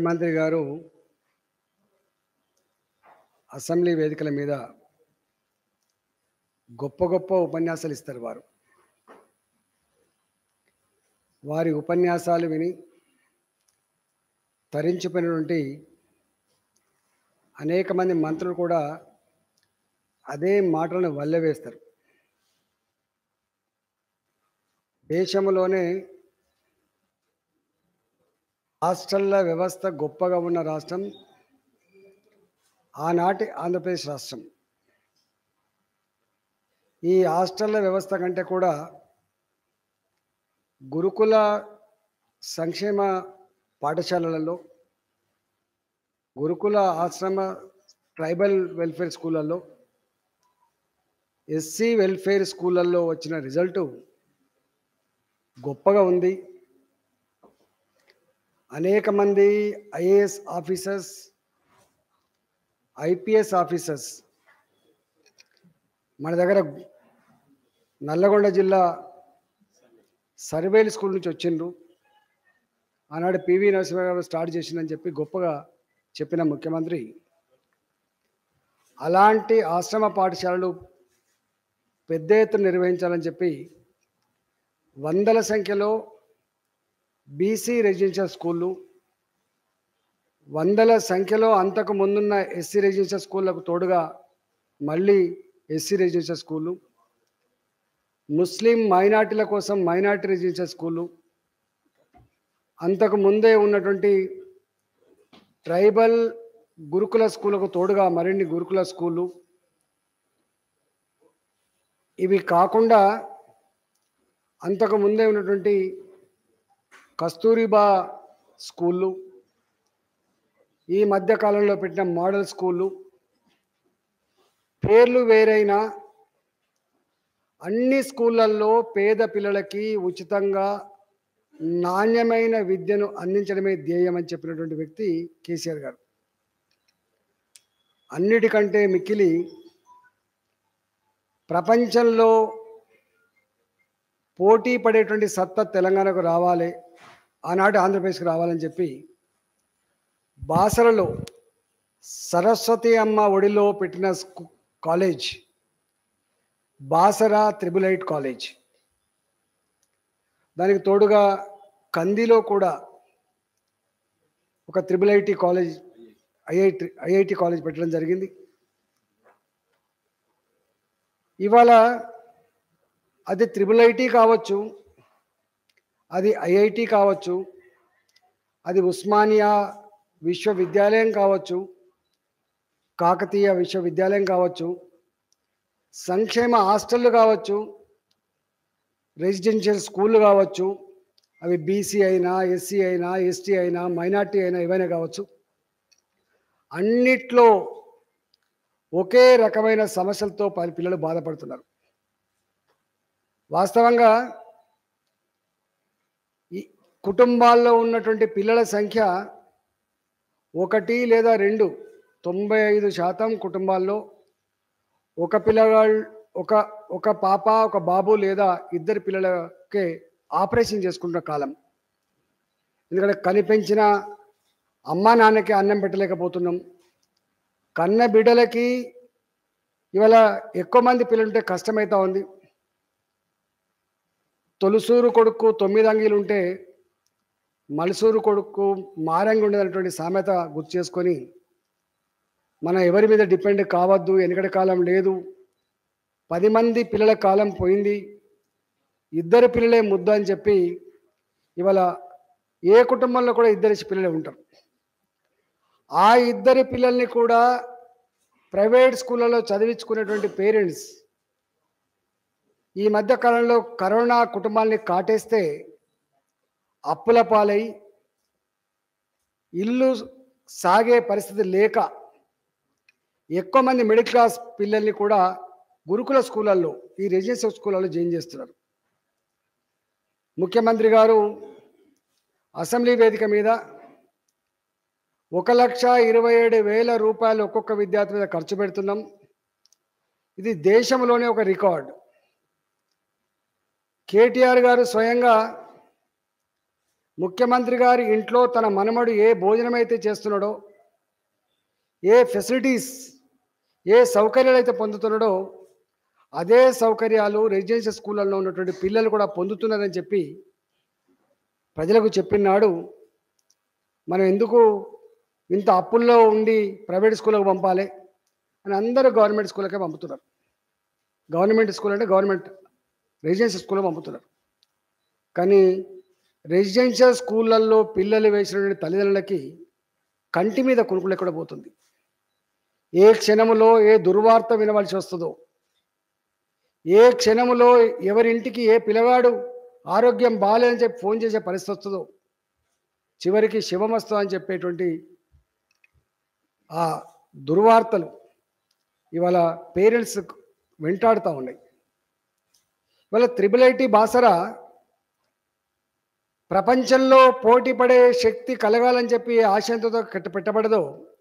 ముఖ్యమంత్రి గారు అసెంబ్లీ వేదికల మీద గొప్ప గొప్ప ఉపన్యాసాలు ఇస్తారు వారు వారి ఉపన్యాసాలు విని తరించిపోయినటువంటి అనేక మంది మంత్రులు కూడా అదే మాటలను వల్లవేస్తారు దేశంలోనే హాస్టళ్ల వ్యవస్థ గొప్పగా ఉన్న రాష్ట్రం ఆనాటి ఆంధ్రప్రదేశ్ రాష్ట్రం ఈ హాస్టళ్ల వ్యవస్థ కంటే కూడా గురుకుల సంక్షేమ పాఠశాలలలో గురుకుల ఆశ్రమ ట్రైబల్ వెల్ఫేర్ స్కూళ్ళల్లో ఎస్సీ వెల్ఫేర్ స్కూళ్ళల్లో వచ్చిన రిజల్టు గొప్పగా ఉంది అనేక మంది ఐఏఎస్ ఆఫీసర్స్ ఐపీఎస్ ఆఫీసర్స్ మన దగ్గర నల్లగొండ జిల్లా సర్వేల్ స్కూల్ నుంచి వచ్చిండ్రు ఆనాడు పివి నరసింహరావు స్టార్ట్ చేసిందని చెప్పి గొప్పగా చెప్పిన ముఖ్యమంత్రి అలాంటి ఆశ్రమ పాఠశాలలు పెద్ద ఎత్తున నిర్వహించాలని చెప్పి వందల సంఖ్యలో బీసీ రెసిడెన్షియల్ స్కూళ్ళు వందల సంఖ్యలో అంతకు ముందున్న ఎస్సీ రెసిడెన్షియల్ స్కూళ్ళకు తోడుగా మళ్ళీ ఎస్సీ రెసిడెన్షియల్ స్కూళ్ళు ముస్లిం మైనార్టీల కోసం మైనార్టీ రెసిడెన్షియల్ స్కూళ్ళు అంతకు ముందే ఉన్నటువంటి ట్రైబల్ గురుకుల స్కూళ్ళకు తోడుగా మరిన్ని గురుకుల స్కూళ్ళు ఇవి కాకుండా అంతకు ముందే ఉన్నటువంటి కస్తూరిబా స్కూళ్ళు ఈ మధ్య కాలంలో పెట్టిన మోడల్ స్కూళ్ళు పేర్లు వేరైనా అన్ని స్కూళ్ళల్లో పేద పిల్లలకి ఉచితంగా నాణ్యమైన విద్యను అందించడమే ధ్యేయం అని చెప్పినటువంటి వ్యక్తి కేసీఆర్ గారు అన్నిటికంటే మిక్కిలి ప్రపంచంలో పోటీ పడేటువంటి సత్తా తెలంగాణకు రావాలి ఆనాటి ఆంధ్రప్రదేశ్కి రావాలని చెప్పి బాసరలో సరస్వతి అమ్మ ఒడిలో పెట్టిన స్కూ- కాలేజ్ బాసరా త్రిబులైట్ కాలేజ్ దానికి తోడుగా కందిలో కూడా ఒక triple IT college IIT IIT college పెట్టడం జరిగింది ఇవాళ అది త్రిబుల్ ఐటీ కావచ్చు అది ఐఐటి కావచ్చు అది ఉస్మానియా విశ్వవిద్యాలయం కావచ్చు కాకతీయ విశ్వవిద్యాలయం కావచ్చు సంక్షేమ హాస్టళ్ళు కావచ్చు రెసిడెన్షియల్ స్కూళ్ళు కావచ్చు అవి బీసీ అయినా ఎస్సీ అయినా ఎస్టీ అయినా మైనార్టీ అయినా ఏవైనా కావచ్చు అన్నిట్లో ఒకే రకమైన సమస్యలతో ప- పిల్లలు బాధపడుతున్నారు వాస్తవంగా ఈ కుటుంబాల్లో ఉన్నటువంటి పిల్లల సంఖ్య ఒకటి లేదా రెండు తొంభై ఐదు శాతం కుటుంబాల్లో ఒక పిల్లగాళ్ళు ఒక ఒక పాప ఒక బాబు లేదా ఇద్దరు పిల్లలకే ఆపరేషన్ చేసుకుంటున్న కాలం ఎందుకంటే కనిపెంచిన అమ్మా నాన్నకి అన్నం పెట్టలేకపోతున్నాం కన్న బిడ్డలకి ఇవాళ ఎక్కువ మంది పిల్లలుంటే కష్టమవుతా ఉంది తొలుసూరు కొడుకు తొమ్మిది అంగీలు ఉంటే మలసూరు కొడుకు మారంగి ఉండేటటువంటి సామెత గుర్తు చేసుకొని మనం ఎవరి మీద డిపెండ్ కావద్దు వెనకటి కాలం లేదు పది మంది పిల్లల కాలం పోయింది ఇద్దరు పిల్లలే ముద్దు అని చెప్పి ఇవాళ ఏ కుటుంబంలో కూడా ఇద్దరు పిల్లలే ఉంటారు ఆ ఇద్దరి పిల్లల్ని కూడా ప్రైవేట్ స్కూళ్ళలో చదివించుకునేటువంటి పేరెంట్స్ ఈ మధ్య కాలంలో కరోనా కుటుంబాల్ని కాటేస్తే అప్పుల పాలై ఇల్లు సాగే పరిస్థితి లేక ఎక్కువ మంది మిడిల్ క్లాస్ పిల్లల్ని కూడా గురుకుల స్కూళ్ళల్లో ఈ రెసిడెన్షియల్ స్కూళ్ళలో జాయిన్ చేస్తున్నారు ముఖ్యమంత్రి గారు అసెంబ్లీ వేదిక మీద ఒక లక్ష ఇరవై ఏడు వేల రూపాయలు ఒక్కొక్క విద్యార్థి మీద ఖర్చు పెడుతున్నాం ఇది దేశంలోనే ఒక రికార్డ్ కేటీఆర్ గారు స్వయంగా ముఖ్యమంత్రి గారి ఇంట్లో తన మనమడు ఏ భోజనం అయితే చేస్తున్నాడో ఏ ఫెసిలిటీస్ ఏ సౌకర్యాలు అయితే పొందుతున్నాడో అదే సౌకర్యాలు రెసిడెన్షియల్ స్కూళ్ళల్లో ఉన్నటువంటి పిల్లలు కూడా పొందుతున్నారని చెప్పి ప్రజలకు చెప్పినాడు మనం ఎందుకు ఇంత అప్పుల్లో ఉండి ప్రైవేట్ స్కూళ్ళకు పంపాలి అని అందరూ గవర్నమెంట్ స్కూళ్ళకే పంపుతున్నారు గవర్నమెంట్ స్కూల్ అంటే గవర్నమెంట్ రెసిడెన్షియల్ స్కూల్లో పంపుతున్నారు కానీ రెసిడెన్షియల్ స్కూళ్ళల్లో పిల్లలు వేసినటువంటి తల్లిదండ్రులకి కంటి మీద కొనుక్కులు ఎక్కడ పోతుంది ఏ క్షణములో ఏ దుర్వార్త వినవలసి వస్తుందో ఏ క్షణములో ఎవరింటికి ఏ పిల్లవాడు ఆరోగ్యం బాగాలేదని చెప్పి ఫోన్ చేసే పరిస్థితి వస్తుందో చివరికి శివమస్తు అని చెప్పేటువంటి ఆ దుర్వార్తలు ఇవాళ పేరెంట్స్ వెంటాడుతూ ఉన్నాయి ఇవాళ త్రిబుల్ ఐటీ బాసరా ప్రపంచంలో పోటీ పడే శక్తి కలగాలని చెప్పి ఏ ఆశయంతో కట్టి పెట్టబడదో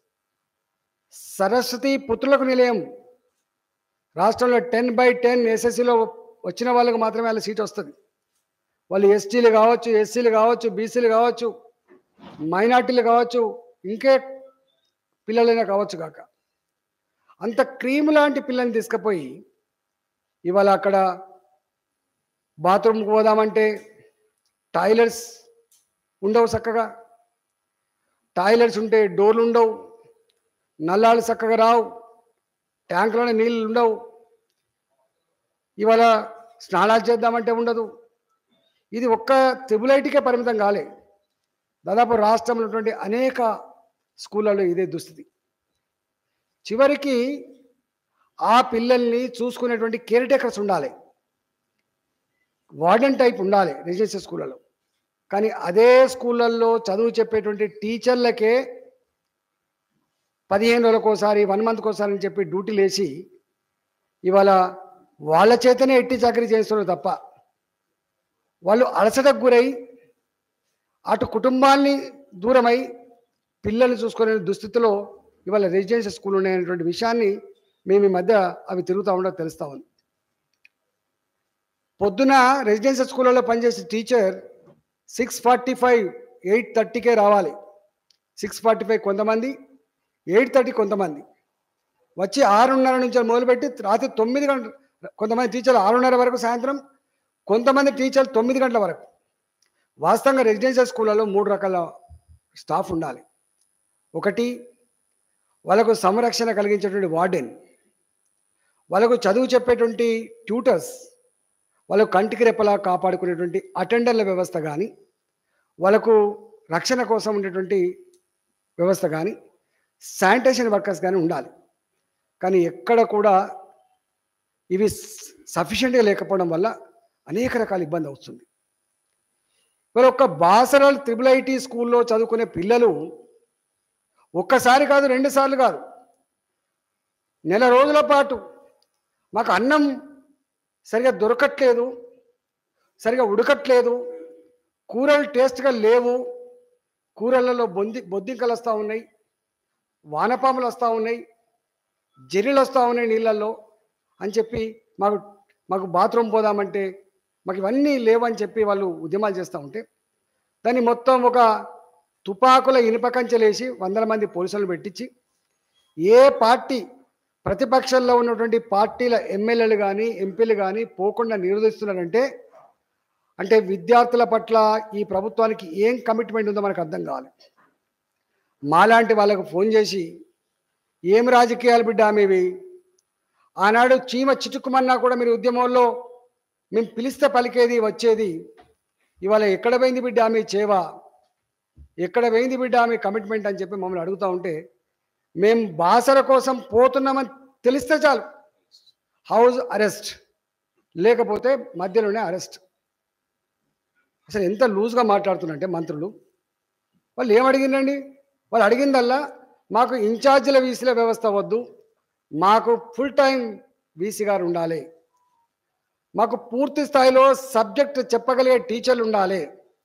సరస్వతి పుత్రులకు నిలయం రాష్ట్రంలో టెన్ బై టెన్ ఎస్ఎస్సిలో వచ్చిన వాళ్ళకి మాత్రమే వాళ్ళ సీట్ వస్తుంది వాళ్ళు ఎస్టీలు కావచ్చు ఎస్సీలు కావచ్చు బీసీలు కావచ్చు మైనార్టీలు కావచ్చు ఇంకే పిల్లలైనా కావచ్చు కాక అంత క్రీమ్ లాంటి పిల్లల్ని తీసుకుపోయి ఇవాళ అక్కడ బాత్రూమ్కి పోదామంటే టాయిలెట్స్ ఉండవు చక్కగా టాయిలెట్స్ ఉంటే డోర్లు ఉండవు నల్లాలు చక్కగా రావు ట్యాంకులోనే నీళ్ళు ఉండవు ఇవాళ స్నానాలు చేద్దామంటే ఉండదు ఇది ఒక్క త్రిబులైటికే పరిమితం కాలే దాదాపు రాష్ట్రంలో ఉన్నటువంటి అనేక స్కూళ్ళలో ఇదే దుస్థితి చివరికి ఆ పిల్లల్ని చూసుకునేటువంటి కేర్ టేకర్స్ ఉండాలి వార్డెన్ టైప్ ఉండాలి రెసిడెన్షియల్ స్కూళ్ళలో కానీ అదే స్కూళ్ళల్లో చదువు చెప్పేటువంటి టీచర్లకే పదిహేను రోజులకోసారి వన్ మంత్కి ఒకసారి అని చెప్పి డ్యూటీలు వేసి ఇవాళ వాళ్ళ చేతనే ఎట్టి చాకరీ చేస్తున్నారు తప్ప వాళ్ళు అలసటకు గురై అటు కుటుంబాన్ని దూరమై పిల్లల్ని చూసుకునే దుస్థితిలో ఇవాళ రెసిడెన్షియల్ స్కూల్ ఉన్నాయనేటువంటి విషయాన్ని మేము ఈ మధ్య అవి తిరుగుతూ ఉండడం తెలుస్తూ ఉంది పొద్దున రెసిడెన్షియల్ స్కూళ్ళలో పనిచేసే teacher six forty five eight థర్టీకే రావాలి సిక్స్ ఫార్టీ ఫైవ్ కొంతమంది ఎయిట్ థర్టీ కొంతమంది వచ్చి ఆరున్నర నుంచి మొదలుపెట్టి రాత్రి తొమ్మిది గంటల కొంతమంది టీచర్లు ఆరున్నర వరకు సాయంత్రం కొంతమంది టీచర్లు తొమ్మిది గంటల వరకు వాస్తవంగా రెసిడెన్షియల్ స్కూళ్ళలో మూడు రకాల స్టాఫ్ ఉండాలి ఒకటి వాళ్ళకు సంరక్షణ కలిగించేటువంటి వార్డెన్ వాళ్ళకు చదువు చెప్పేటువంటి ట్యూటర్స్ వాళ్ళకు కంటికి రెప్పలా కాపాడుకునేటువంటి అటెండర్ల వ్యవస్థ కానీ వాళ్ళకు రక్షణ కోసం ఉండేటువంటి వ్యవస్థ కానీ శానిటేషన్ వర్కర్స్ కానీ ఉండాలి కానీ ఎక్కడ కూడా ఇవి సఫిషియెంట్గా లేకపోవడం వల్ల అనేక రకాల ఇబ్బంది అవుతుంది మరి ఒక్క బాసరల్ త్రిబుల్ ఐటీ స్కూల్లో చదువుకునే పిల్లలు ఒక్కసారి కాదు రెండు సార్లు కాదు నెల రోజుల పాటు మాకు అన్నం సరిగా దొరకట్లేదు సరిగా ఉడకట్లేదు కూరలు టేస్ట్గా లేవు కూరలలో బొంది బొద్దింకలు వస్తూ ఉన్నాయి వానపాములు వస్తూ ఉన్నాయి జర్రీలు వస్తూ ఉన్నాయి నీళ్ళల్లో అని చెప్పి మాకు మాకు బాత్రూమ్ పోదామంటే మాకు ఇవన్నీ లేవని చెప్పి వాళ్ళు ఉద్యమాలు చేస్తూ ఉంటే దాన్ని మొత్తం ఒక తుపాకుల ఇనుప కంచెలేసి వందల మంది పోలీసులను పెట్టించి ఏ పార్టీ ప్రతిపక్షంలో ఉన్నటువంటి పార్టీల ఎమ్మెల్యేలు కానీ ఎంపీలు కానీ పోకుండా నిరోధిస్తున్నారంటే అంటే విద్యార్థుల పట్ల ఈ ప్రభుత్వానికి ఏం కమిట్మెంట్ ఉందో మనకు అర్థం కావాలి మాలాంటి వాళ్ళకు ఫోన్ చేసి ఏం రాజకీయాలు బిడ్డ మీవి ఆనాడు చీమ చిటుకుమన్నా కూడా మీరు ఉద్యమంలో మేము పిలిస్తే పలికేది వచ్చేది ఇవాళ ఎక్కడ పోయింది బిడ్డ మీ చేవ ఎక్కడ పోయింది బిడ్డ మీ కమిట్మెంట్ అని చెప్పి మమ్మల్ని అడుగుతూ ఉంటే మేము బాసర కోసం పోతున్నామని తెలిస్తే చాలు హౌస్ అరెస్ట్ లేకపోతే మధ్యలోనే అరెస్ట్ అసలు ఎంత లూజ్గా మాట్లాడుతున్నారంటే మంత్రులు వాళ్ళు ఏం అడిగిందండి వాళ్ళు అడిగిందల్లా మాకు ఇన్ఛార్జీల వీసీల వ్యవస్థ వద్దు మాకు ఫుల్ టైం వీసీ గారు ఉండాలి మాకు పూర్తి స్థాయిలో సబ్జెక్ట్ చెప్పగలిగే టీచర్లు ఉండాలి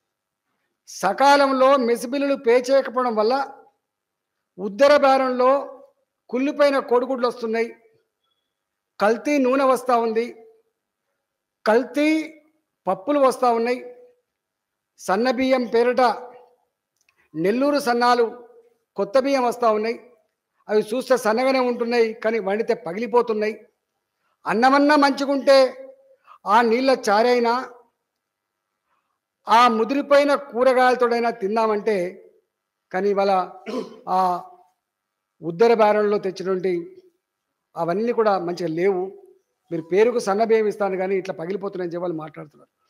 సకాలంలో మెసిబిల్లులు పే చేయకపోవడం వల్ల ఉద్దర భారంలో కుళ్ళిపోయిన కోడిగుడ్లు వస్తున్నాయి కల్తీ నూనె వస్తూ ఉంది కల్తీ పప్పులు వస్తూ ఉన్నాయి సన్న బియ్యం పేరిట నెల్లూరు సన్నాలు కొత్త బియ్యం వస్తూ ఉన్నాయి అవి చూస్తే సన్నగానే ఉంటున్నాయి కానీ వండితే పగిలిపోతున్నాయి అన్నమన్నా మంచిగుంటే ఆ నీళ్ళ చారైనా ఆ ముదిరిపోయిన కూరగాయలతోడైనా తిందామంటే కానీ ఇవాళ ఆ ఉద్దర బేరంలో తెచ్చినటువంటి అవన్నీ కూడా మంచిగా లేవు మీరు పేరుకు సన్న బియ్యం ఇస్తాను కానీ ఇట్లా పగిలిపోతున్నాయని చెప్పి వాళ్ళు మాట్లాడుతున్నారు